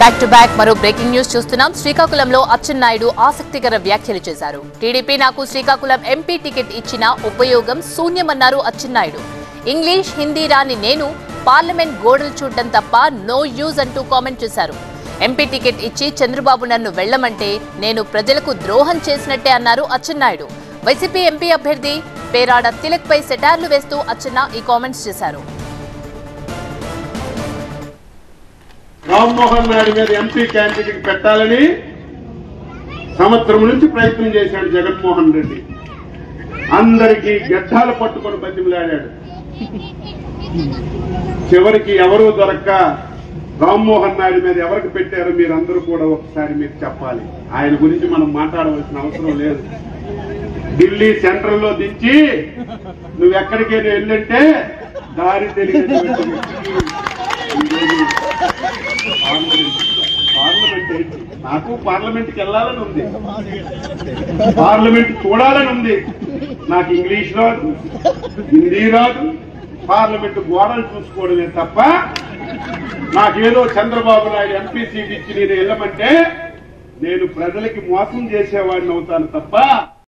Back to back మరో breaking news చూస్తున్నాం శ్రీకాకుళంలో అచ్చెన్నాయుడు ఆసక్తికర వ్యాఖ్యలు చేశారు టీడీపీ నాకు శ్రీకాకుళం ఎంపీ టికెట్ ఇచ్చిన ఉపయోగం శూన్యమన్నారు అచ్చెన్నాయుడు ఇంగ్లీష్ హిందీ రాని నేను పార్లమెంట్ గోడలు చూడడం తప్ప నో యూజ్ అంటూ కామెంట్ చేశారు ఎంపీ టికెట్ ఇచ్చి చంద్రబాబు నన్ను వెళ్లమంటే నేను ప్రజలకు ద్రోహం చేసినట్టే అన్నారు అచ్చెన్నాయుడు వైసీపీ ఎంపీ అభ్యర్థి పేరాడ తిలక్ పై సెటార్లు వేస్తూ అచ్చెన్న ఈ కామెంట్స్ చేశారు రామ్మోహన్ నాయుడు మీద ఎంపీ క్యాండిడేట్ పెట్టాలని సంవత్సరం నుంచి ప్రయత్నం చేశాడు జగన్మోహన్ రెడ్డి అందరికీ గడ్డాలు పట్టుకొని బతిమలాడాడు చివరికి ఎవరూ దొరక్క రామ్మోహన్ నాయుడు మీద ఎవరికి పెట్టారో మీరందరూ కూడా ఒకసారి మీరు చెప్పాలి ఆయన గురించి మనం మాట్లాడవలసిన అవసరం లేదు ఢిల్లీ సెంట్రల్ లో దించి నువ్వు ఎక్కడికైనా వెళ్ళంటే దారి తెలియనటువంటి వ్యక్తికి ఈరోజు పార్లమెంట్ పార్లమెంట్ ఏంటి? నాకు పార్లమెంట్కి వెళ్ళాలని ఉంది పార్లమెంట్ చూడాలని ఉంది నాకు ఇంగ్లీష్ రాదు హిందీ రాదు పార్లమెంట్ గోడలు చూసుకోవడమే తప్ప నాకేదో చంద్రబాబు నాయుడు ఎంపీ సీట్ ఇచ్చి నేను వెళ్ళమంటే నేను ప్రజలకి మోసం చేసేవాడిని అవుతాను తప్ప